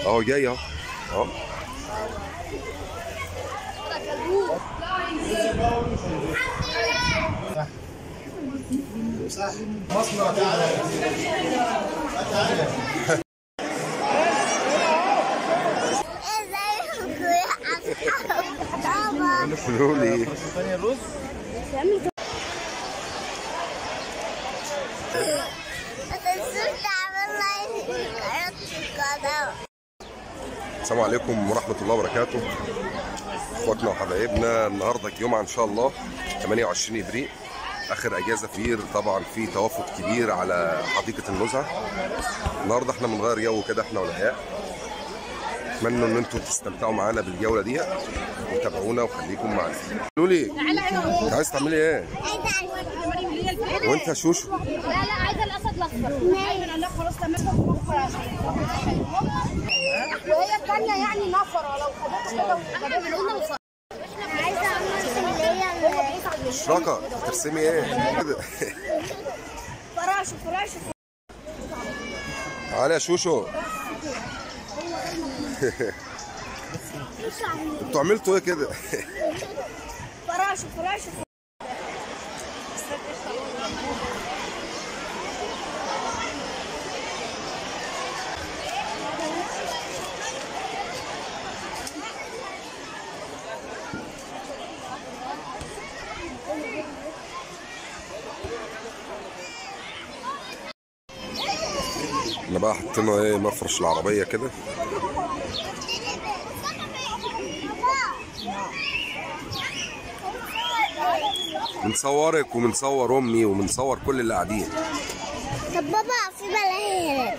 اهو جاي اهو اهو ازيكم يا اصحاب بابا قولوا لي ما تنسوش تعملوا لايك واشتراك في القناه السلام عليكم ورحمة الله وبركاته اخواتنا وحبايبنا النهارده الجمعة ان شاء الله 28 ابريل اخر اجازة في طبعا في توافد كبير على حديقة النزهة النهارده احنا بنغير جو كده احنا والعيال اتمنى ان انتم تستمتعوا معانا بالجولة دي وتابعونا وخليكم معانا قولوا لي انت عايز تعملي ايه وانت يا شوشو لا لا عايزه الاسد الاصفر ايوه لا خلاص تمام وهي الثانيه يعني نفره لو خدتها كده وخدتها عايزه اعمل اللي هي اشراقة ترسمي ايه كده فراشه فراشه تعالى يا شوشو انتوا عملتوا ايه كده فراشه فراشه احنا بقى حطينا ايه مفرش العربية كده بنصورك وبنصور امي وبنصور كل اللي قاعدين طب بابا في بلاهي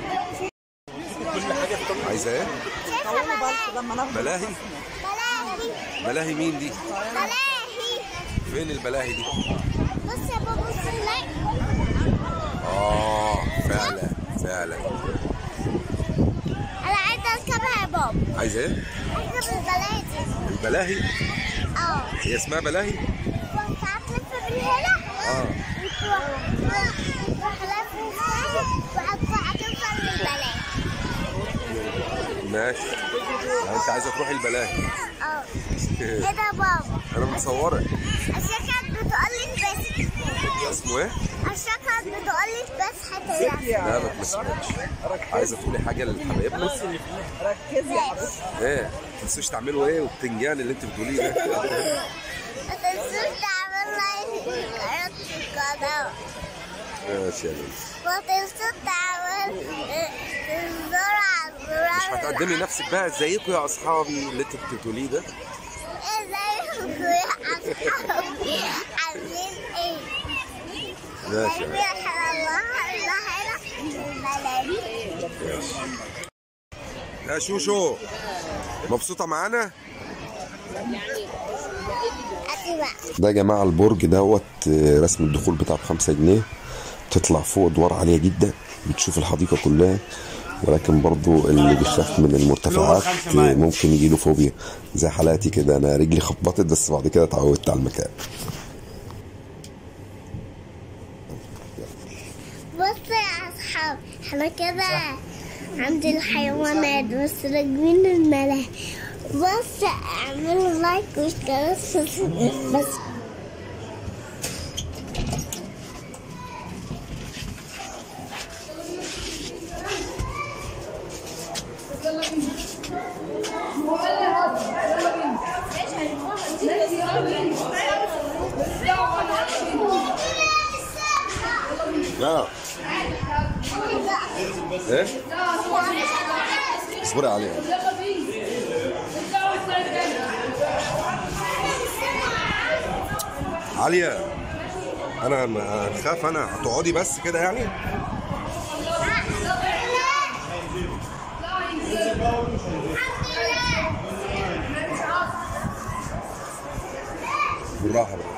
عايزه ايه شايفه بلاهي بلاهي بلاهي بلاهي مين دي بلاهي فين البلاهي دي بص يا بابا بص هناك اه فعلا فعلا انا عايزه اركبها يا بابا عايزه ايه اركب البلاهي دي البلاهي اه هي اسمها بلاهي ساعات تلف بالهنا اه وتروح لف وهتوصل للبلاهي ماشي يعني انت عايزه تروحي البلاهي اه ايه ده يا بابا انا مصورك عشان كانت بتقولي بس اسمه ايه عشان كانت بتقولي بس حتى لا ما تسمعش عايزه تقولي حاجه لحبايبنا ايه ما تنسوش تعملوا ايه والبتنجان اللي انت بتقوليه ده ما تنسوش تعملوا لايك واشتراك في القناه ماشي يا بنتي ما تنسوش تعملوا تنزلوا على الزرار مش هتقدمي نفسك بقى ازيكم يا اصحابي اللي انت بتقوليه ده ازيكم يا اصحابي عاملين ايه؟ ماشي يا قلبي يا الله الظاهرة البلدي يا شوشو مبسوطة معانا؟ أتبع ده يا جماعة البرج دوت آه، رسم الدخول بتاعه بخمسة جنيه تطلع فوق ادوار عالية جدا بتشوف الحديقة كلها ولكن برضو اللي بيخاف من المرتفعات آه، ممكن يجيله فوبيا زي حالاتي كده انا رجلي خبطت بس بعد كده اتعودت على المكان بص يا أصحاب احنا كده عند الحيوانات بس راكبين الملاهي بص اعملوا لايك واشتراك في بس لا ايه اصبري عليها عالية انا ما- خاف انا هتقعدي بس كده يعني بالراحة بقى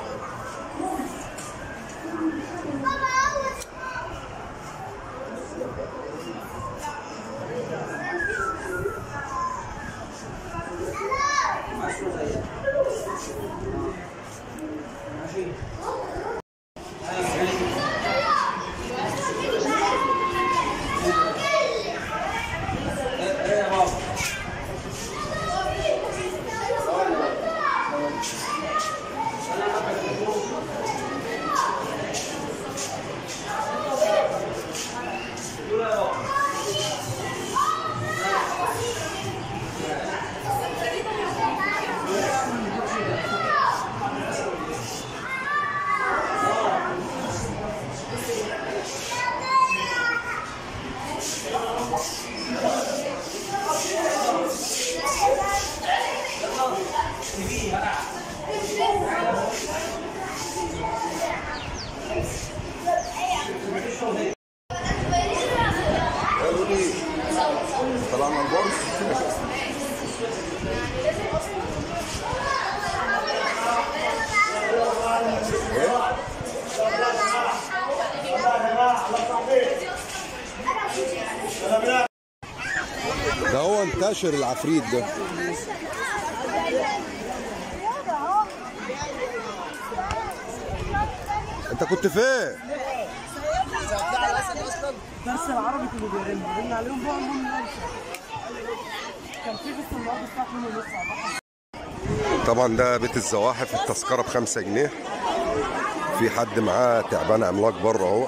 منتشر العفريت ده انت كنت فين؟ درس العربي كانوا بيرنوا بيرن عليهم بقى المهم كان في بس النهارده الساعه 2 ونص طبعا ده بيت الزواحف التذكرة بخمسة جنيه في حد معاه تعبان عملاق بره اهو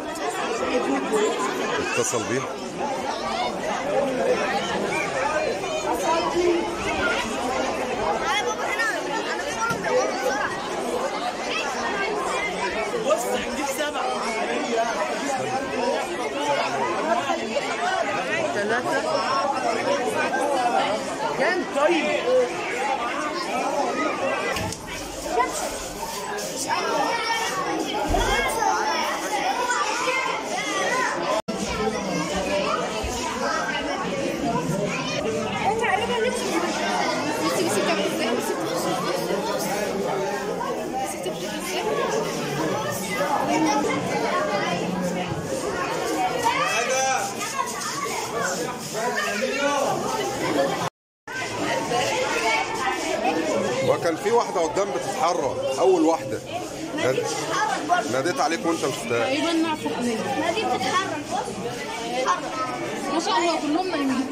اتصل بيه تعالى بابا هنا انا بقول لهم بسرعه بص هنجيب سبعه ثلاثه كام طيب تقريبا نفسي نفسي نسيت اعمل ازاي نسيت نسيت ازاي وكان في واحدة قدام بتتحرك أول واحدة ناد- ناديت عليك وأنت مش شفتها تقريبا نعرف احنا ما دي بتتحرك بص بتتحرك ما شاء الله كلهم نايمين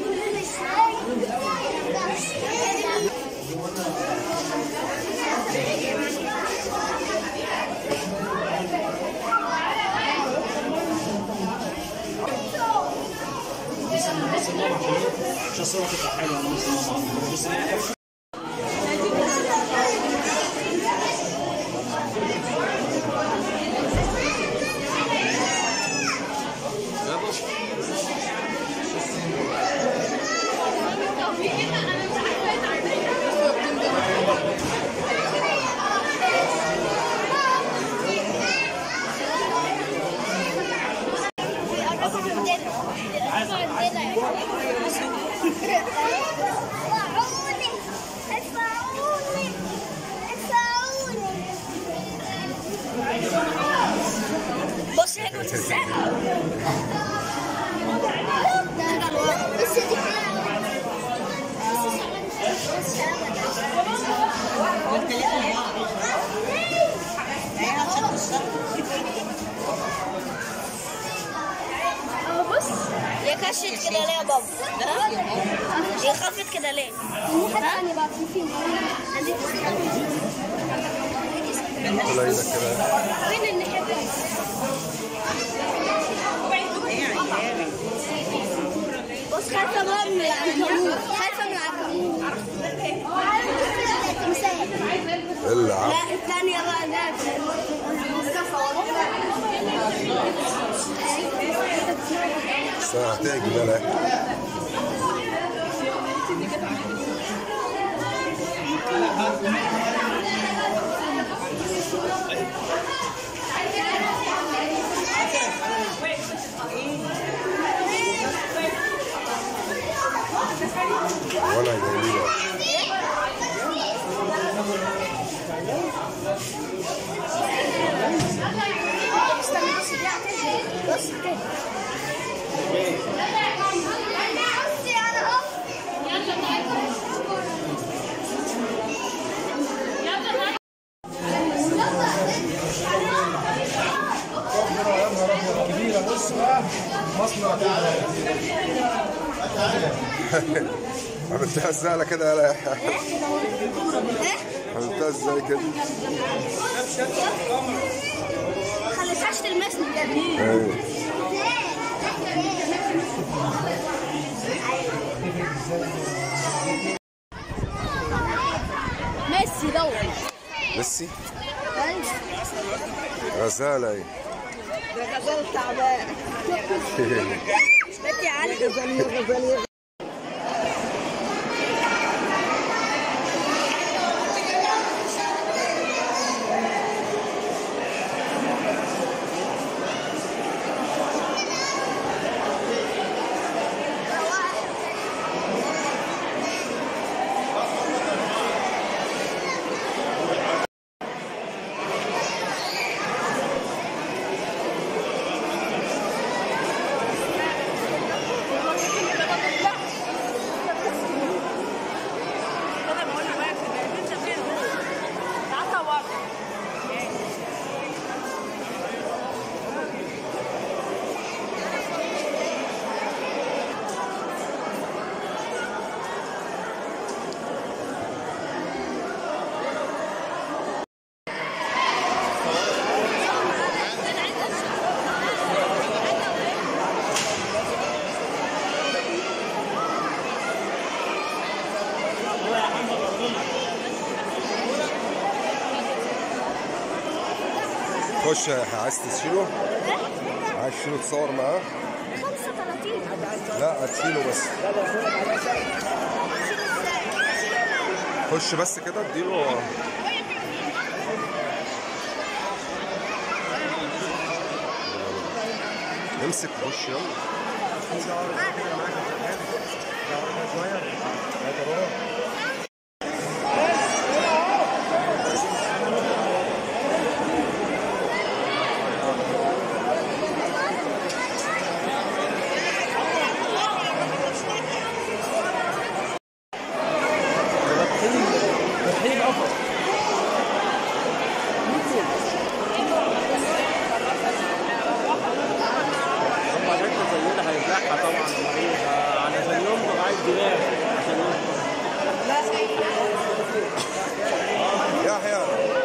ادفعوني ادفعوني ادفعوني بص هيك ازاي بس دي بص هي كشت كده ليه يا بابا؟ هي خفت كده ليه؟ ثانية بقى في قليلة كده وين الناحية الثانية؟ بص خايفة بقى من العنكبوت خايفة من العنكبوت تمثال اللي عم لا الثانية بقى ده الساعة هتيجي ده لا وانا جاي لي بقى. استنى بص دي هتنزل بص كده بصي انا اهو عملتها ازاي كده يا لا عملتها ازاي كده خليتهاش تلمسني بجد ايوه ميسي دوت ميسي غزالة ايه ده غزال تعبان بنتي علي غزال غزال لا خش عايز تشيله عايز تشيله تصور معاه 35 لا هتشيله بس خش بس كده اديله امسك خش يلا طبعا انت زينا هيفلحها طبعا المريض علشان ينضغ عايز دماغ عشان ينضغ يحيى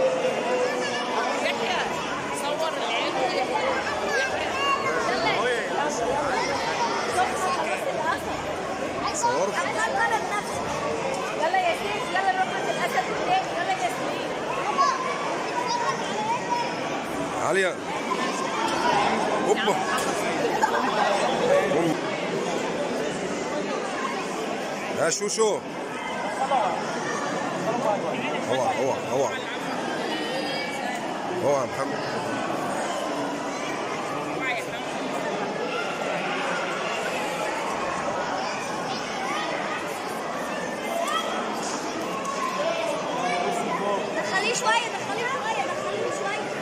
صورت يلا يا سيف يلا نروح عند الاسد والتاني يلا يا سيف عالية هوبا بوم. يا شوشو اوعى اوعى اوعى اوعى يا محمد دخليه شويه دخليه شويه دخليه شويه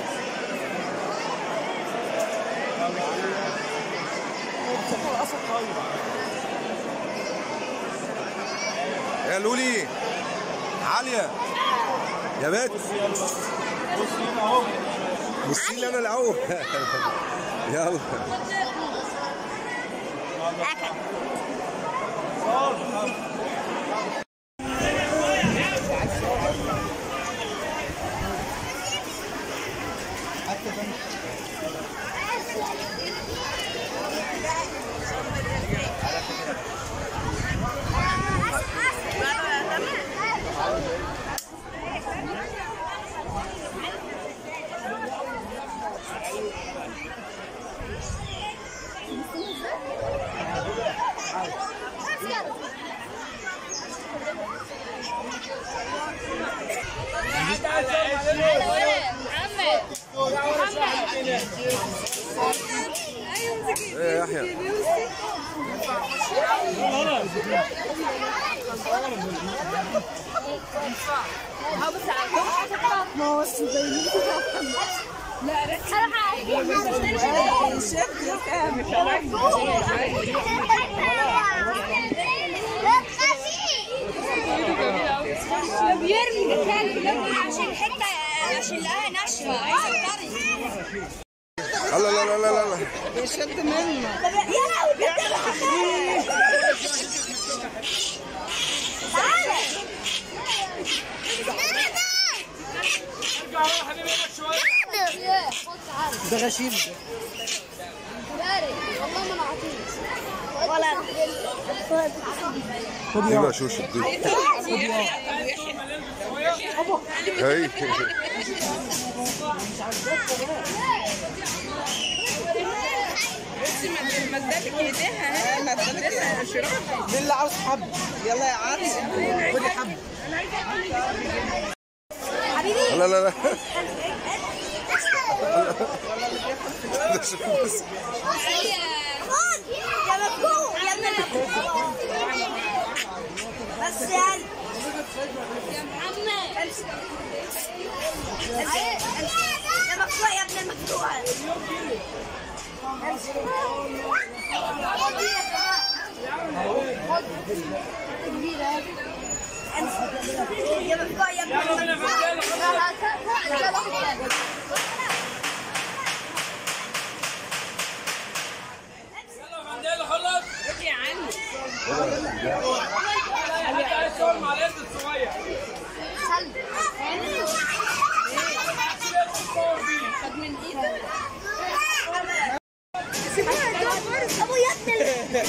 يا لولي عالية يا بنت بصي لي انا الاول يلا ايه يا يحيى بيرمي عشان حته عشان لقاها ناشفه عايزه لا لا لا لا لا لا يا لهوي تعالى ده غشيم والله ما نعطيك ولا دي بقى شوشو دي هي دي اللي عاوز حب يلا يا عرس خدي حب لا لا لا ده شوف بس يا مكوك يا ابن المكوك بس يعني يا محمد يا مكوك يا ابن المكوك يا مكوك يا ابن المكوك ابو يا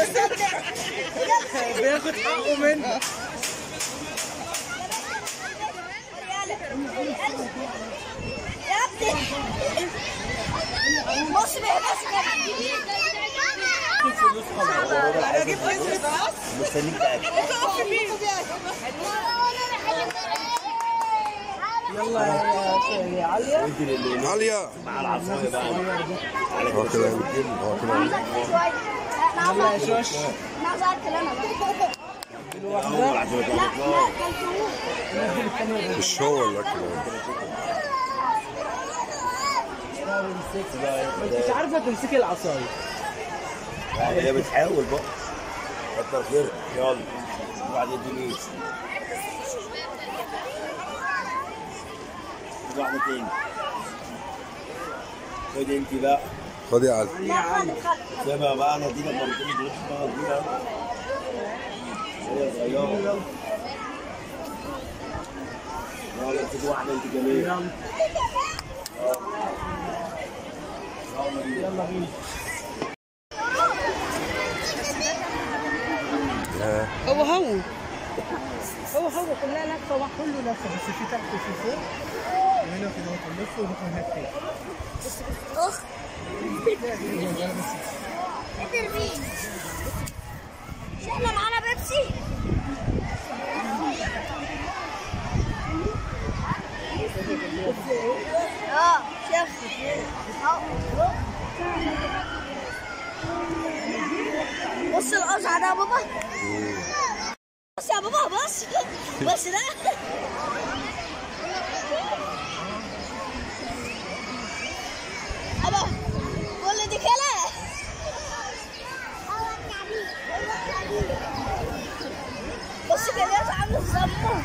بياخد حقه منها ابني بص بقى بس انا اجيب اسمي بس مستنيك تاكل تقف في مين يلا يا يا عليا انت اللي عاليه مع العصايه بقى على اه كده كده اه كده يلا يا شوش انا عايز اكل انا بقى اول عشان لا لا كلتوه مش هو ولا كده مش عارفه تمسكي العصايه هي بتحاول بقى كتر خيرها يلا وبعدين دنيس واحدة تاني خد انت بقى خد يا علي لا خد خد سيبها بقى انا اديلك مرتين دول بقى اديلها هي صغيرة يلا امسك واحدة انت كمان يلا بينا يا هو هو هو هو كلها لفه واحد كله لفه بس في تحت وفي فوق وهنا في نقطه لف وهنا هناك تاني اخ قدر مين مش احنا معانا بيبسي اه شوف اهو بص القزع ده يا بابا بص يا بابا بص بص ده أبا كل دي كلا بص كده عامل الزمو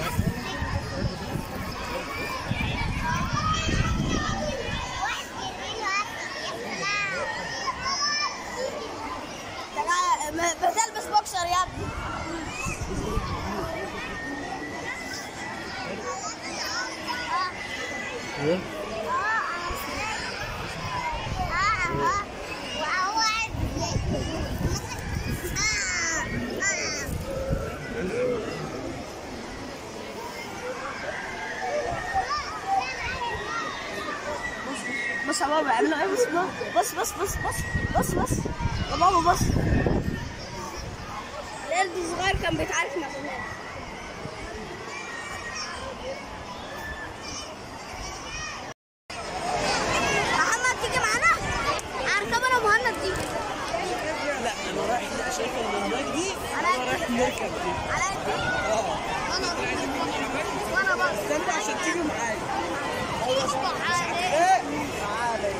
بتلبس بوكسر يا ابني بص يا بابا عملوا ايه بص بص بص بص بص بص بص يا بابا بص القلب الصغير كان بيتعارك مع زمان محمد تيجي معانا؟ هركب انا مهند دي لا انا رايح شايف المهمات دي على انا رايح نركب دي على قد انا وانا بص استنى عشان تيجي معايا اصبح عليك ايه تعالى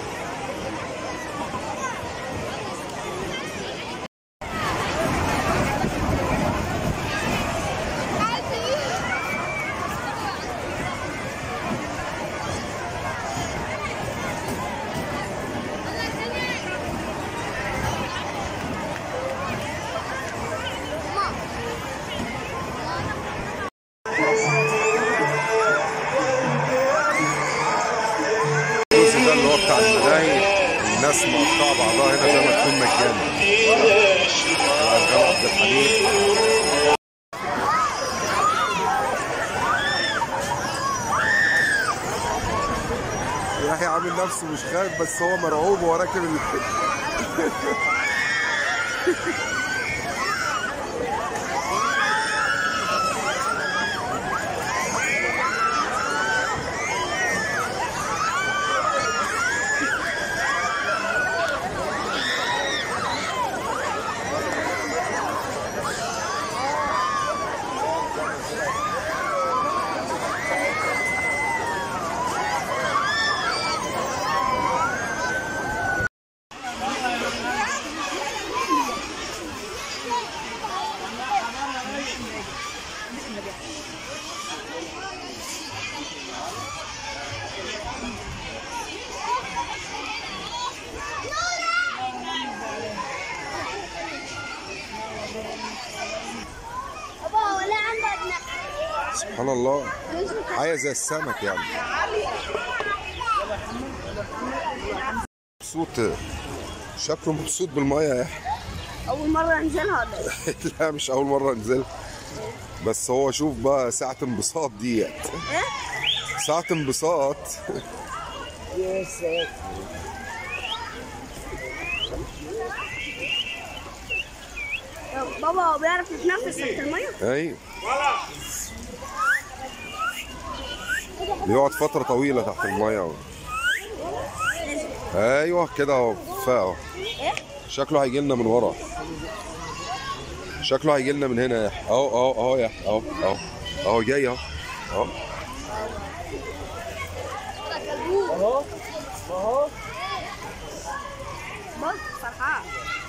الجزء ده اللي هو بتاع الملاهي الناس مقطعه بعضها هنا زي ما تكون مجاني جمال عبد الحليم يحيى عامل نفسه مش خايف بس هو مرعوب وهو راكب ال... بابا هو ليه عندك سبحان الله حاجه زي السمك يعني مبسوط شكله مبسوط بالميه يا يحيى اول مره انزلها ولا ايه؟ لا مش اول مره انزل بس هو شوف بقى ساعه انبساط ديت ايه؟ ساعه انبساط يا ساتر بابا هو بيعرف يتنفس تحت الميه ايوه بيقعد فترة طويلة تحت المية اهو ايوه كده اهو كفايه اهو شكله هيجي لنا من ورا شكله هيجي لنا من هنا يا يحيى. اهو اهو اهو يا يحيى. اهو اهو اهو جاي اهو اهو اهو اهو بص فرحان